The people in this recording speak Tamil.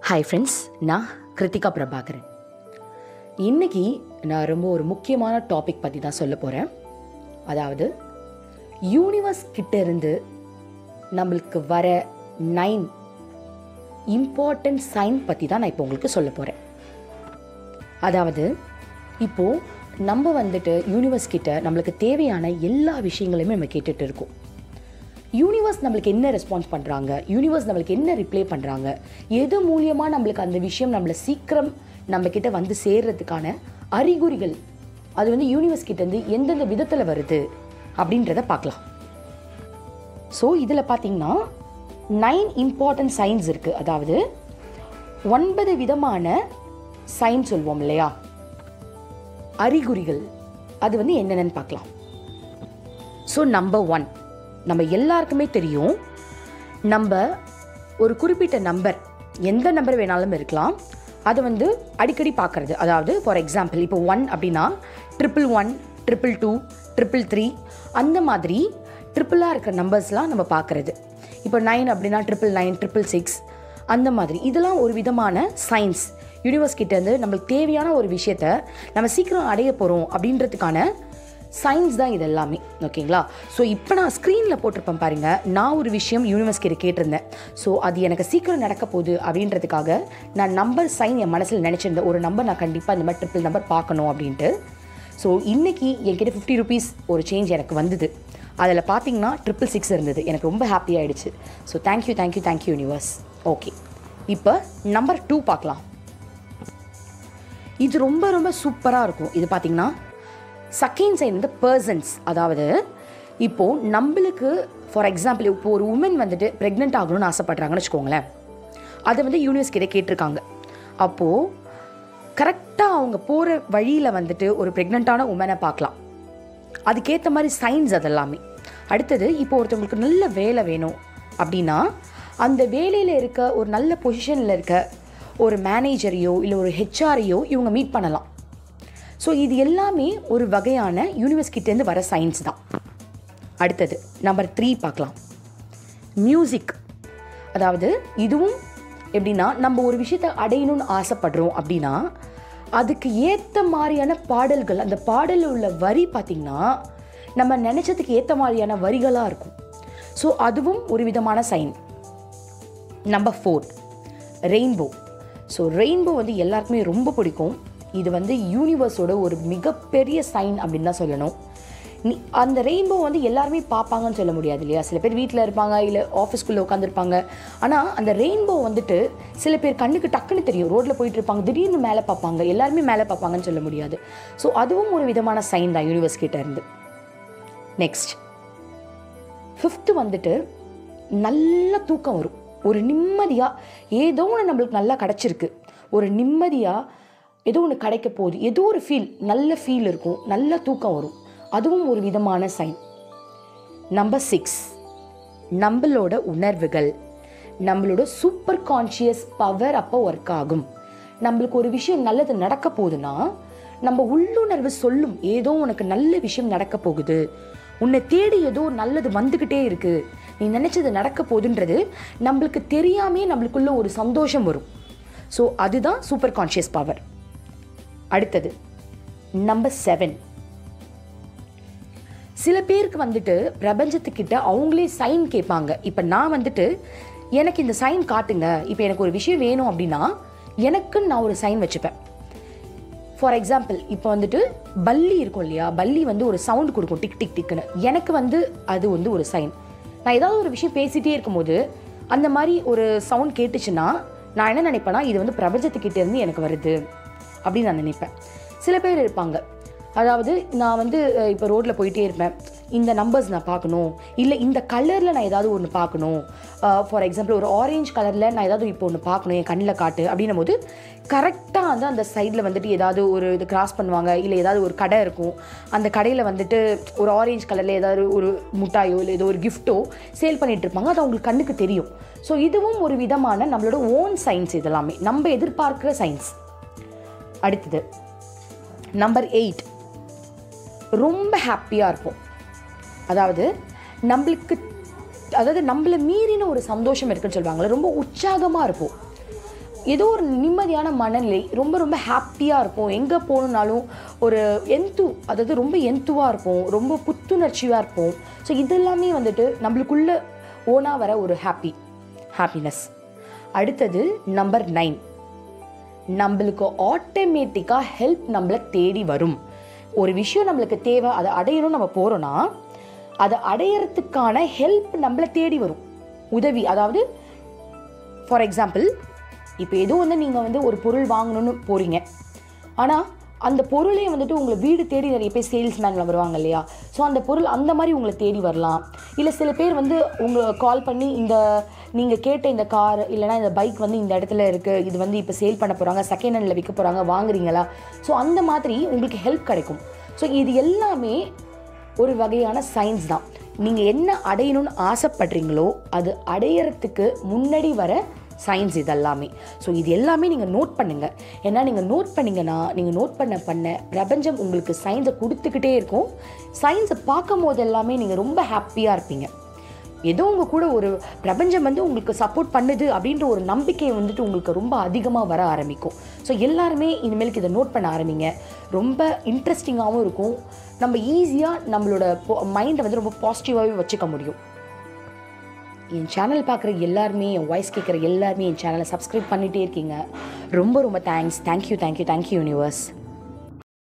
ஹாய் ஃப்ரெண்ட்ஸ் நான் கிருத்திகா பிரபாகரன் இன்னைக்கு நான் ரொம்ப ஒரு முக்கியமான டாபிக் பற்றி தான் சொல்ல போகிறேன் அதாவது யூனிவர்ஸ் கிட்ட இருந்து நம்மளுக்கு வர நைன் இம்பார்ட்டன்ட் சைன் பற்றி தான் நான் இப்போ உங்களுக்கு சொல்ல போகிறேன் அதாவது இப்போது நம்ம வந்துட்டு யூனிவர்ஸ் கிட்ட நம்மளுக்கு தேவையான எல்லா விஷயங்களையுமே நம்ம கேட்டுட்டு இருக்கோம் யூனிவர்ஸ் நம்மளுக்கு என்ன ரெஸ்பான்ஸ் பண்ணுறாங்க யூனிவர்ஸ் நம்மளுக்கு என்ன ரிப்ளை பண்ணுறாங்க எது மூலியமாக நம்மளுக்கு அந்த விஷயம் நம்மளை சீக்கிரம் நம்ம கிட்ட வந்து சேர்றதுக்கான அறிகுறிகள் அது வந்து யூனிவர்ஸ் கிட்டேருந்து எந்தெந்த விதத்தில் வருது அப்படின்றத பார்க்கலாம் ஸோ இதில் பார்த்தீங்கன்னா நைன் இம்பார்ட்டன்ட் சைன்ஸ் இருக்குது அதாவது ஒன்பது விதமான சைன் சொல்வோம் இல்லையா அறிகுறிகள் அது வந்து என்னென்னு பார்க்கலாம் ஸோ நம்பர் ஒன் நம்ம எல்லாருக்குமே தெரியும் நம்ம ஒரு குறிப்பிட்ட நம்பர் எந்த நம்பர் வேணாலும் இருக்கலாம் அதை வந்து அடிக்கடி பார்க்கறது அதாவது ஃபார் எக்ஸாம்பிள் இப்போ ஒன் அப்படின்னா triple one triple two triple three அந்த மாதிரி ட்ரிபிளாக இருக்கிற நம்பர்ஸ்லாம் நம்ம பார்க்குறது இப்போ நைன் அப்படின்னா ட்ரிபிள் நைன் ட்ரிபிள் சிக்ஸ் அந்த மாதிரி இதெல்லாம் ஒரு விதமான சயின்ஸ் யூனிவர்ஸ் கிட்டேருந்து நம்மளுக்கு தேவையான ஒரு விஷயத்த நம்ம சீக்கிரம் அடைய போகிறோம் அப்படின்றதுக்கான சயின்ஸ் தான் இது எல்லாமே ஓகேங்களா ஸோ இப்போ நான் ஸ்க்ரீனில் போட்டிருப்பேன் பாருங்க நான் ஒரு விஷயம் யூனிவர்ஸ் கிட்ட கேட்டிருந்தேன் ஸோ அது எனக்கு சீக்கிரம் நடக்க போகுது அப்படின்றதுக்காக நான் நம்பர் சைன் என் மனசில் நினச்சிருந்தேன் ஒரு நம்பர் நான் கண்டிப்பாக இந்த மாதிரி ட்ரிபிள் நம்பர் பார்க்கணும் அப்படின்ட்டு ஸோ இன்னைக்கு என்கிட்ட ஃபிஃப்டி ருபீஸ் ஒரு சேஞ்ச் எனக்கு வந்தது அதில் பார்த்தீங்கன்னா ட்ரிபிள் சிக்ஸ் இருந்தது எனக்கு ரொம்ப ஹாப்பி ஆயிடுச்சு so thank you thank you thank you universe okay இப்போ நம்பர் டூ பார்க்கலாம் இது ரொம்ப ரொம்ப சூப்பராக இருக்கும் இது பார்த்தீங்கன்னா செகண்ட் சைன் வந்து பர்சன்ஸ் அதாவது இப்போது நம்மளுக்கு ஃபார் எக்ஸாம்பிள் இப்போ ஒரு உமன் வந்துட்டு ப்ரெக்னென்ட் ஆகணும்னு ஆசைப்படுறாங்கன்னு வச்சுக்கோங்களேன் அதை வந்து யூனிவர்ஸ் கிட்ட கேட்டிருக்காங்க அப்போது கரெக்டாக அவங்க போகிற வழியில் வந்துட்டு ஒரு ப்ரெக்னெண்ட்டான உமனை பார்க்கலாம் அதுக்கேற்ற மாதிரி சைன்ஸ் அதெல்லாமே அடுத்தது இப்போ ஒருத்தவங்களுக்கு நல்ல வேலை வேணும் அப்படின்னா அந்த வேலையில் இருக்க ஒரு நல்ல பொசிஷனில் இருக்க ஒரு மேனேஜரையோ இல்லை ஒரு ஹெச்ஆரையோ இவங்க மீட் பண்ணலாம் ஸோ இது எல்லாமே ஒரு வகையான யூனிவர்ஸ் கிட்டேருந்து வர சயின்ஸ் தான் அடுத்தது நம்பர் த்ரீ பார்க்கலாம் மியூசிக் அதாவது இதுவும் எப்படின்னா நம்ம ஒரு விஷயத்தை அடையணும்னு ஆசைப்படுறோம் அப்படின்னா அதுக்கு ஏற்ற மாதிரியான பாடல்கள் அந்த பாடலில் உள்ள வரி பார்த்திங்கன்னா நம்ம நினச்சதுக்கு ஏற்ற மாதிரியான வரிகளாக இருக்கும் ஸோ அதுவும் ஒரு விதமான sign number four rainbow so rainbow வந்து எல்லாருக்குமே ரொம்ப பிடிக்கும் இது வந்து யூனிவர்ஸோட ஒரு மிகப்பெரிய சைன் அப்படின்னு தான் சொல்லணும் நீ அந்த ரெயின்போ வந்து எல்லாருமே பார்ப்பாங்கன்னு சொல்ல முடியாது இல்லையா சில பேர் வீட்டில் இருப்பாங்க இல்லை ஆஃபீஸ்க்குள்ளே உட்காந்துருப்பாங்க ஆனால் அந்த ரெயின்போ வந்துட்டு சில பேர் கண்ணுக்கு டக்குன்னு தெரியும் ரோட்டில் போயிட்டு இருப்பாங்க திடீர்னு மேலே பார்ப்பாங்க எல்லாருமே மேலே பார்ப்பாங்கன்னு சொல்ல முடியாது ஸோ அதுவும் ஒரு விதமான சைன் தான் யூனிவர்ஸ் கிட்ட இருந்து நெக்ஸ்ட் ஃபிஃப்த்து வந்துட்டு நல்ல தூக்கம் வரும் ஒரு நிம்மதியாக ஏதோ ஒன்று நம்மளுக்கு நல்லா கிடச்சிருக்கு ஒரு நிம்மதியாக ஏதோ ஒன்று கிடைக்க போகுது ஏதோ ஒரு ஃபீல் நல்ல ஃபீல் இருக்கும் நல்ல தூக்கம் வரும் அதுவும் ஒரு விதமான சைன் நம்பர் சிக்ஸ் நம்மளோட உணர்வுகள் நம்மளோட சூப்பர் கான்ஷியஸ் பவர் அப்போ ஒர்க் ஆகும் நம்மளுக்கு ஒரு விஷயம் நல்லது நடக்க போகுதுன்னா நம்ம உள்ளுணர்வு சொல்லும் ஏதோ உனக்கு நல்ல விஷயம் நடக்க போகுது உன்னை தேடி ஏதோ நல்லது வந்துக்கிட்டே இருக்கு நீ நினச்சது நடக்க போகுதுன்றது நம்மளுக்கு தெரியாமே நம்மளுக்குள்ள ஒரு சந்தோஷம் வரும் ஸோ அதுதான் சூப்பர் கான்ஷியஸ் பவர் அடுத்தது நம்பர் செவன் சில பேருக்கு வந்துட்டு பிரபஞ்சத்துக்கிட்ட அவங்களே சைன் கேட்பாங்க இப்போ நான் வந்துட்டு எனக்கு இந்த சைன் காட்டுங்க இப்போ எனக்கு ஒரு விஷயம் வேணும் அப்படின்னா எனக்குன்னு நான் ஒரு சைன் வச்சுப்பேன் ஃபார் எக்ஸாம்பிள் இப்போ வந்துட்டு பல்லி இருக்கும் இல்லையா பல்லி வந்து ஒரு சவுண்ட் கொடுக்கும் டிக் டிக் டிக்குன்னு எனக்கு வந்து அது வந்து ஒரு சைன் நான் ஏதாவது ஒரு விஷயம் பேசிகிட்டே இருக்கும்போது அந்த மாதிரி ஒரு சவுண்ட் கேட்டுச்சுன்னா நான் என்ன நினைப்பேன்னா இது வந்து பிரபஞ்சத்துக்கிட்ட இருந்து எனக்கு வருது அப்படின்னு நான் நினைப்பேன் சில பேர் இருப்பாங்க அதாவது நான் வந்து இப்போ ரோட்டில் போயிட்டே இருப்பேன் இந்த நம்பர்ஸ் நான் பார்க்கணும் இல்லை இந்த கலரில் நான் ஏதாவது ஒன்று பார்க்கணும் ஃபார் எக்ஸாம்பிள் ஒரு ஆரேஞ்ச் கலரில் நான் ஏதாவது இப்போ ஒன்று பார்க்கணும் என் கண்ணில் காட்டு அப்படின்னும் போது கரெக்டாக வந்து அந்த சைடில் வந்துட்டு ஏதாவது ஒரு இது கிராஸ் பண்ணுவாங்க இல்லை ஏதாவது ஒரு கடை இருக்கும் அந்த கடையில் வந்துட்டு ஒரு ஆரேஞ்ச் கலரில் ஏதாவது ஒரு முட்டாயோ இல்லை ஏதோ ஒரு கிஃப்ட்டோ சேல் பண்ணிட்டு இருப்பாங்க அது அவங்களுக்கு கண்ணுக்கு தெரியும் ஸோ இதுவும் ஒரு விதமான நம்மளோட ஓன் சயின்ஸ் இதெல்லாமே நம்ம எதிர்பார்க்குற சயின்ஸ் அடுத்தது நம்பர் எயிட் ரொம்ப ஹாப்பியாக இருப்போம் அதாவது நம்மளுக்கு அதாவது நம்மளை மீறின ஒரு சந்தோஷம் இருக்குன்னு சொல்லுவாங்கள்ல ரொம்ப உற்சாகமாக இருப்போம் ஏதோ ஒரு நிம்மதியான மனநிலை ரொம்ப ரொம்ப ஹாப்பியாக இருக்கும் எங்கே போகணுன்னாலும் ஒரு எந்து அதாவது ரொம்ப எந்துவாக இருப்போம் ரொம்ப புத்துணர்ச்சியாக இருப்போம் ஸோ இதெல்லாமே வந்துட்டு நம்மளுக்குள்ள ஓனாக வர ஒரு ஹாப்பி ஹாப்பினஸ் அடுத்தது நம்பர் நைன் நம்மளுக்கு ஆட்டோமேட்டிக்காக ஹெல்ப் நம்மளை தேடி வரும் ஒரு விஷயம் நம்மளுக்கு தேவை அதை அடையணும் நம்ம போகிறோன்னா அதை அடையறதுக்கான ஹெல்ப் நம்மளை தேடி வரும் உதவி அதாவது ஃபார் எக்ஸாம்பிள் இப்போ ஏதோ வந்து நீங்கள் வந்து ஒரு பொருள் வாங்கணும்னு போகிறீங்க ஆனால் அந்த பொருளே வந்துட்டு உங்களை வீடு தேடி நிறைய பேர் சேல்ஸ்மேன்லாம் வருவாங்க இல்லையா ஸோ அந்த பொருள் அந்த மாதிரி உங்களை தேடி வரலாம் இல்லை சில பேர் வந்து உங்கள் கால் பண்ணி இந்த நீங்கள் கேட்ட இந்த கார் இல்லைனா இந்த பைக் வந்து இந்த இடத்துல இருக்குது இது வந்து இப்போ சேல் பண்ண போகிறாங்க செகண்ட் ஹேண்டில் விற்க போகிறாங்க வாங்குறீங்களா ஸோ அந்த மாதிரி உங்களுக்கு ஹெல்ப் கிடைக்கும் ஸோ இது எல்லாமே ஒரு வகையான சயின்ஸ் தான் நீங்கள் என்ன அடையணும்னு ஆசைப்படுறீங்களோ அது அடையறதுக்கு முன்னாடி வர சயின்ஸ் இதெல்லாமே ஸோ இது எல்லாமே நீங்கள் நோட் பண்ணுங்கள் ஏன்னா நீங்கள் நோட் பண்ணீங்கன்னா நீங்கள் நோட் பண்ண பண்ண பிரபஞ்சம் உங்களுக்கு சயின்ஸை கொடுத்துக்கிட்டே இருக்கும் சயின்ஸை பார்க்கும் போது எல்லாமே நீங்கள் ரொம்ப ஹாப்பியாக இருப்பீங்க ஏதோ உங்கள் கூட ஒரு பிரபஞ்சம் வந்து உங்களுக்கு சப்போர்ட் பண்ணுது அப்படின்ற ஒரு நம்பிக்கை வந்துட்டு உங்களுக்கு ரொம்ப அதிகமாக வர ஆரம்பிக்கும் ஸோ எல்லாருமே இனிமேலுக்கு இதை நோட் பண்ண ஆரம்பிங்க ரொம்ப இன்ட்ரெஸ்டிங்காகவும் இருக்கும் நம்ம ஈஸியாக நம்மளோட மைண்டை வந்து ரொம்ப பாசிட்டிவாகவே வச்சுக்க முடியும் என் சேனல் பார்க்குற எல்லாருமே என் வாய்ஸ் கேட்குற எல்லாருமே என் சேனலை சப்ஸ்கிரைப் பண்ணிகிட்டே இருக்கீங்க ரொம்ப ரொம்ப thanks thank you thank you thank you universe